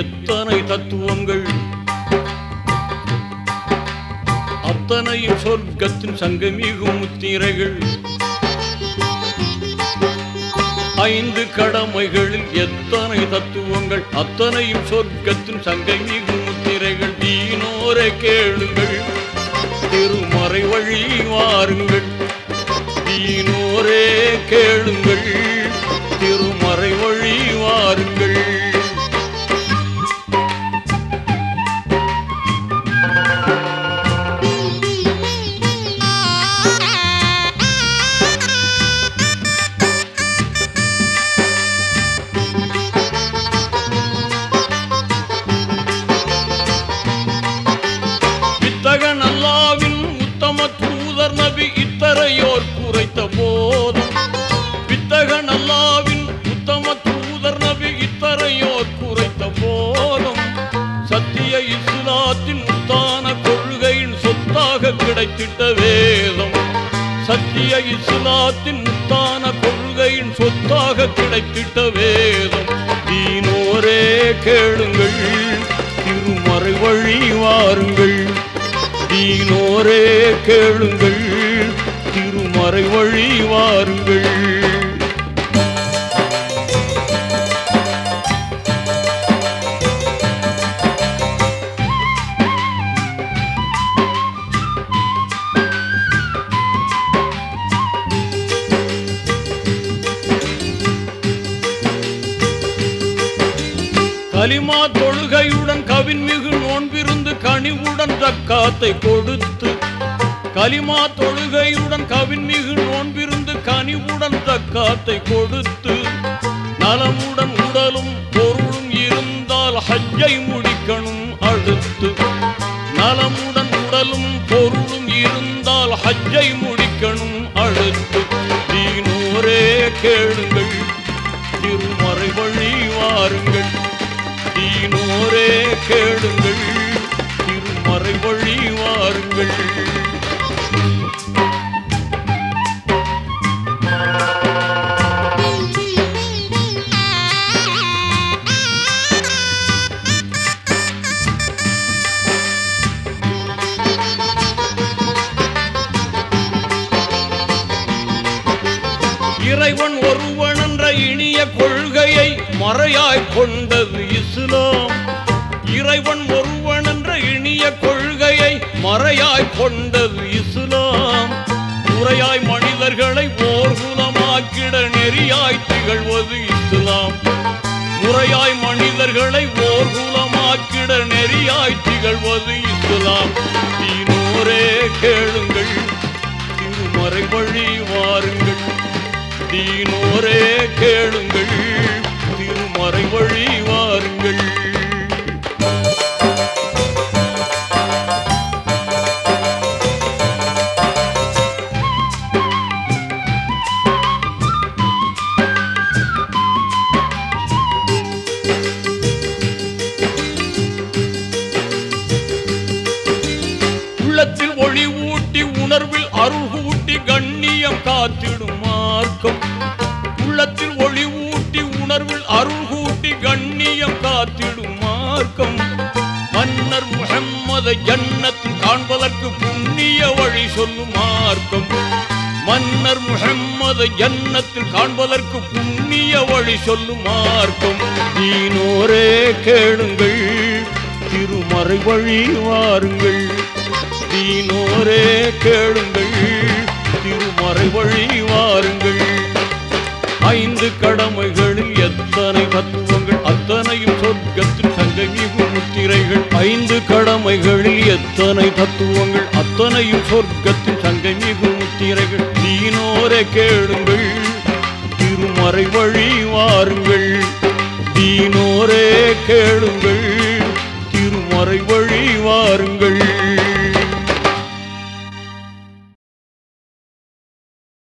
எத்தனை தத்துவங்கள் அத்தனையும் சொர்க்கத்தின் சங்கமிகும் முத்திரைகள் ஐந்து கடமைகளில் எத்தனை தத்துவங்கள் அத்தனையும் சொர்க்கத்தின் சங்கமிகும் முத்திரைகள் தீனோரை கேளுங்கள் திருமறை வழி வாருங்கள் தீனோரே கேளுங்கள் திருமறை வழி வாருங்கள் வித்தகன் அல்லாவின் உத்தம தூதர் நபி இத்தரையோர் குறைத்த போதும் வித்தகன் அல்லாவின் உத்தம தூதர் நபி இத்தரையோர் குறைத்த போதும் சத்திய இஸ்லாத்தின் முத்தான கொள்கையின் சொத்தாக கிடைத்திட்ட வேதம் சத்திய இஸ்லாத்தின் முத்தான கொள்கையின் சொத்தாக கிடைத்திட்ட வேதம் தீனோரே கேளுங்கள் திருமறை வழி வாருங்கள் தீனோரே கேளுங்கள் திருமறை வழி வாருங்கள் கலிமா தொழுகையுடன் கவின்மிகு நோன்பிருந்து கனிவுடன் தக்காத்தை கொடுத்து கலிமா தொழுகையுடன் கவின்மிகு நோன்பிருந்து கனிவுடன் தக்காத்தை கொடுத்து நலமுடன் உடலும் பொருளும் இருந்தால் ஹஜ்ஜை முடிக்கணும் அடுத்து நலமுடன் உடலும் பொருளும் இருந்தால் ஹஜ்ஜை முடிக்கணும் அடுத்து தீனோரே கேளுங்கள் திருமறை வழி வாருங்கள் தீனோரே கேளுங்கள் திருமறை வழி வாருங்கள் இறைவன் ஒருவன் என்ற இனிய கொள்கையை மறையாய் கொண்டது இஸ்லாம் இறைவன் ஒருவன் என்ற இனிய கொள்கையை மறையாய் கொண்டது இஸ்லாம் முறையாய் மனிதர்களை ஓர்குலமாக்கிட நெறியாய் திகழ்வது இஸ்லாம் முறையாய் மனிதர்களை ஓர்குலமாக்கிட நெறியாய் திகழ்வது இஸ்லாம் தீனோரே கேளுங்கள் திருமறை வழி வாருங்கள் தீனோரே கேளுங்கள் திருமறை வழி வாருங்கள் உள்ளத்தில் ஒளி ஊட்டி உணர்வில் அருள் ஊட்டி கண்ணியம் காத்திடும் மார்க்கம் உள்ளத்தில் ஒளி ஊட்டி உணர்வில் அருள் ஊட்டி கண்ணியம் காத்திடும் மார்க்கம் மன்னர் முகம்மது ஜன்னத்தில் காண்பதற்கு புண்ணிய வழி சொல்லும் மார்க்கம் மன்னர் முகம்மது ஜன்னத்தில் காண்பதற்கு புண்ணிய வழி சொல்லும் மார்க்கம் நீனோரே கேளுங்கள் திருமறை வழி வாருங்கள் தீனோரே கேளுங்கள் திருமறை வழி வாருங்கள் ஐந்து கடமைகளில் எத்தனை தத்துவங்கள் அத்தனையும் சொர்க்கத்தின் சங்கமிகு முத்திரைகள் ஐந்து கடமைகளில் எத்தனை தத்துவங்கள் அத்தனையும் சொர்க்கத்தின் சங்கமிகு முத்திரைகள் தீனோரே கேளுங்கள்